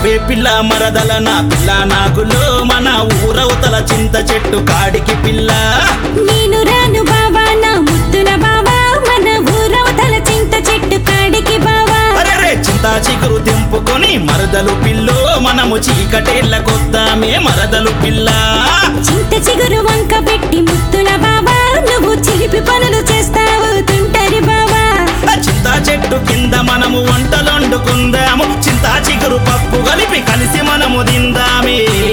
రావే పిల్ల మరదల నా పిల్ల నాగులో మన ఊరవతల చింత చెట్టు కాడికి పిల్ల నేను రాను బావా నా ముద్దుల బావా మన ఊరవతల చింత చెట్టు కాడికి బావా అరెరే చింతా చిగురు దింపుకొని మరదలు పిల్లో మనము చీకటేళ్ళ కొద్దామే మరదలు పిల్ల చింత చిగురు వంక పెట్టి ముద్దుల బావా నువ్వు చిలిపి పనులు చేస్తావు తింటరి బావా ఆ చింతా చెట్టు కింద మనము వంటలొండుకుందాము చింతా చిగురు పప్పు కలిపి కలిసి మనము తిందామే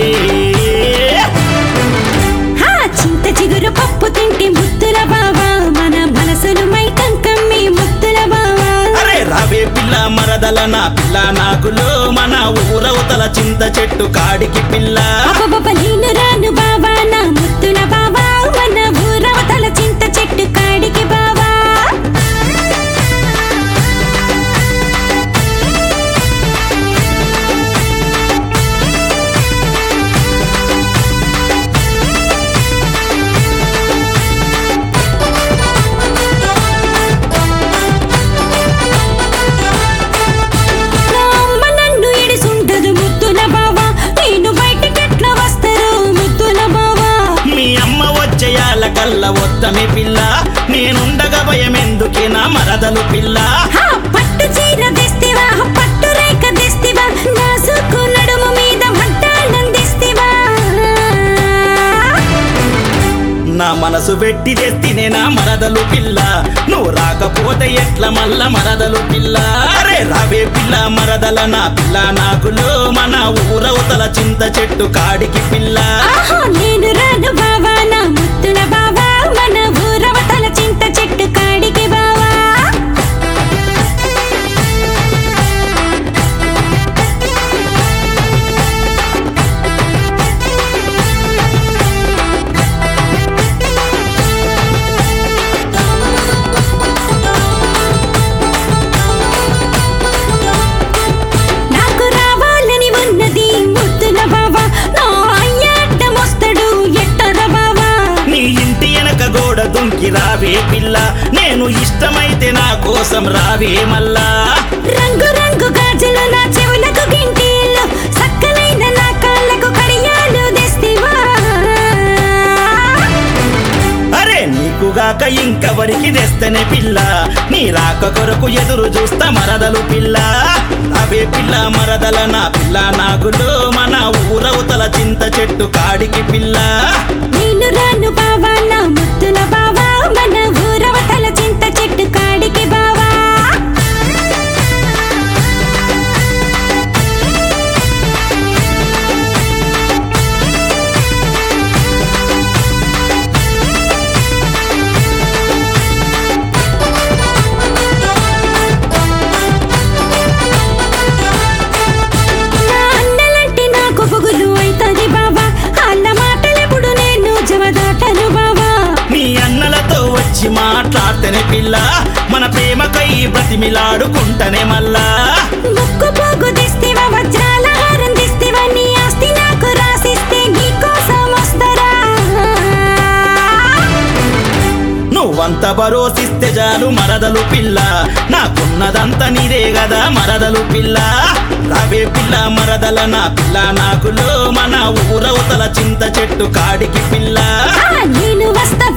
హా చింత చిగురు పప్పు తింటే ముద్దుల బావా మన మనసులు మైకం కమ్మి ముద్దుల బావా అరే రావే పిల్ల మరదల నా పిల్ల నాకులో మన ఊరవతల చింత చెట్టు కాడికి పిల్ల అబ్బబ్బబ్బ నేను రాను బావా నా ముద్దుల బావా మన ఊరవతల చింత చెట్టు కాడికి బావా నా అమ్మ నన్ను ఎడిసుంటదు ముద్దుల బావా నేను బయటకెట్లా వస్తారు ముద్దుల బావా మీ అమ్మ వచ్చేయాల కల్ల వద్దమే పిల్ల నేనుండగా భయమెందుకే నా మరదలు పిల్ల హా పట్టు చీర తెస్తివా పట్టు రేఖ తెస్తివా నా సుక్కు నడుము మీద మట్టాన్నం తెస్తివా నా మనసు పెట్టి తెస్తినే నా మరదలు పిల్ల నువ్వు రాకపోతే ఎట్ల మల్ల మరదలు పిల్ల అరే రావే పిల్ల మరదల నా పిల్ల నాకులో మన ఊరవతల చింత చెట్టు కాడికి పిల్ల ఆహా నేను రాను బావా నా ముద్దుల బావా మన ఊరవతల చింత చెట్టు కాడికి బావా నాకు రావాలని ఉన్నది ముద్దుల బావా నా అయ్యాట మోస్తడు ఎట్టర బావా నీ ఇంటి వెనక గోడ దుంకి రావే పిల్ల నేను ఇష్టమైతే నా కోసం రావే మల్లా రంగు రంగు గాజులు నా చెవులకు గింటీలు సక్కలైన నా కాళ్ళకు కడియాలు తెస్తివా అరే నీకుగాక ఇంకెవరికి తెస్తనే పిల్ల నీ రాక కొరకు ఎదురు చూస్తా మరదలు పిల్ల అవే పిల్ల మరదల నా పిల్ల నాగులో మన ఊరవతల చింత చెట్టు కాడికి పిల్ల నేను రాను బావా నా ముద్దుల బావా మన ఊరవతల చింత చెట్టు కాడికి బావా నా అన్నలంటే నాకు పొగులు అయితది బావా అన్న మాటలెప్పుడు నేను జవదాటను బావా నీ అన్నలతో వచ్చి మాట్లాడితేనే పిల్ల మన ప్రేమకై బ్రతిమిలాడుకుంటనే మల్లా ముక్కు పోగు తెస్తివా వజ్రాల హారం తెస్తివా నీ ఆస్తి నాకు రాసిస్తే నీ కోసం వస్తారా నువ్వంత భరోసిస్తే చాలు మరదలు పిల్ల నాకున్నదంతా నీదే కదా మరదలు పిల్ల రావే పిల్ల మరదల నా పిల్ల నాకులో మన ఊరవతల చింత చెట్టు కాడికి పిల్ల ఆ, నేను వస్తా